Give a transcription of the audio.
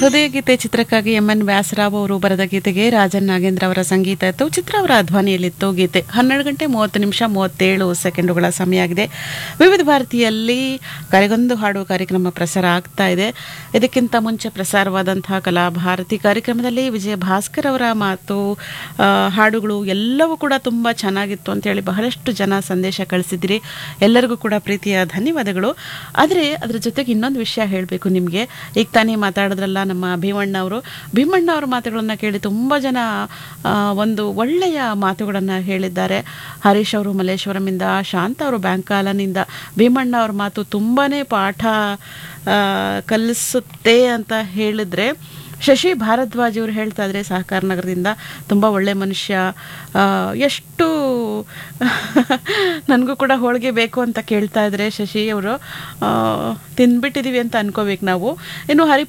ಹೃದಯ ಗೀತೆ ಚಿತ್ರಕ್ಕಾಗಿ M N Vyasarao ಅವರು ಬರೆದ ಗೀತೆಗೆ ರಾಜನ್ ನಾಗೇಂದ್ರ ಅವರ ಸಂಗೀತ ಇತ್ತು ಚಿತ್ರ ಅವರ ಧ್ವನಿಯಲ್ಲಿತ್ತು ಗೀತೆ ಹನ್ನೆರಡು ಗಂಟೆ ಮೂವತ್ತು ನಿಮಿಷ ಮೂವತ್ತೇಳು ಸೆಕೆಂಡುಗಳ ಸಮಯ ಆಗಿದೆ ವಿವಿಧ ಭಾರತಿಯಲ್ಲಿ ಕರೆಗೊಂದು ಹಾಡು ಕಾರ್ಯಕ್ರಮ ಪ್ರಸಾರ ಆಗ್ತಾ ಇದೆ ಇದಕ್ಕಿಂತ ಮುಂಚೆ ಪ್ರಸಾರವಾದಂತಹ ಕಲಾಭಾರತಿ ಕಾರ್ಯಕ್ರಮದಲ್ಲಿ ವಿಜಯ ಭಾಸ್ಕರ್ ಅವರ ಮಾತು ಆ, ಹಾಡುಗಳು ಎಲ್ಲವೂ ಕೂಡ ತುಂಬ ಚೆನ್ನಾಗಿತ್ತು ಅಂತೇಳಿ ಬಹಳಷ್ಟು ಜನ ಸಂದೇಶ ಕಳಿಸಿದ್ದೀರಿ ಎಲ್ಲರಿಗೂ ಕೂಡ ಪ್ರೀತಿಯ ಧನ್ಯವಾದಗಳು ಆದರೆ ಅದರ ಜೊತೆಗೆ ಇನ್ನೊಂದು ವಿಷಯ ಹೇಳಬೇಕು ನಿಮಗೆ ಈಗ ತಾನೇ ಮಾತಾಡಿದ್ರಲ್ಲ ನಮ್ಮ ಭೀಮಣ್ಣ ಅವರು ಭೀಮಣ್ಣ ಅವರ ಮಾತುಗಳನ್ನು ಕೇಳಿ ತುಂಬ ಜನ ಆ, ಒಂದು ಒಳ್ಳೆಯ ಮಾತುಗಳನ್ನು ಹೇಳಿದ್ದಾರೆ ಹರೀಶ್ ಅವರು ಮಲ್ಲೇಶ್ವರಮಿಂದ ಶಾಂತ ಅವರು ಬ್ಯಾಂಕಾಲನಿಂದ ಭೀಮಣ್ಣ ಅವ್ರ ಮಾತು ತುಂಬಾ ಪಾಠ ಆ, ಕಲಿಸುತ್ತೆ ಅಂತ ಹೇಳಿದ್ರೆ ಶಶಿ ಭಾರದ್ವಾಜ್ ಅವರು ಹೇಳ್ತಾ ಇದ್ರೆ ಸಹಕಾರ ನಗರದಿಂದ ತುಂಬ ಒಳ್ಳೆ ಮನುಷ್ಯ ಆ, ಎಷ್ಟು ನನಗೂ ಕೂಡ ಹೋಳಿಗೆ ಬೇಕು ಅಂತ ಕೇಳ್ತಾ ಇದ್ರೆ ಶಶಿ ಅವರು ತಿಂದ್ಬಿಟ್ಟಿದೀವಿ ಅಂತ ಅನ್ಕೋಬೇಕು ನಾವು ಇನ್ನು ಹರಿ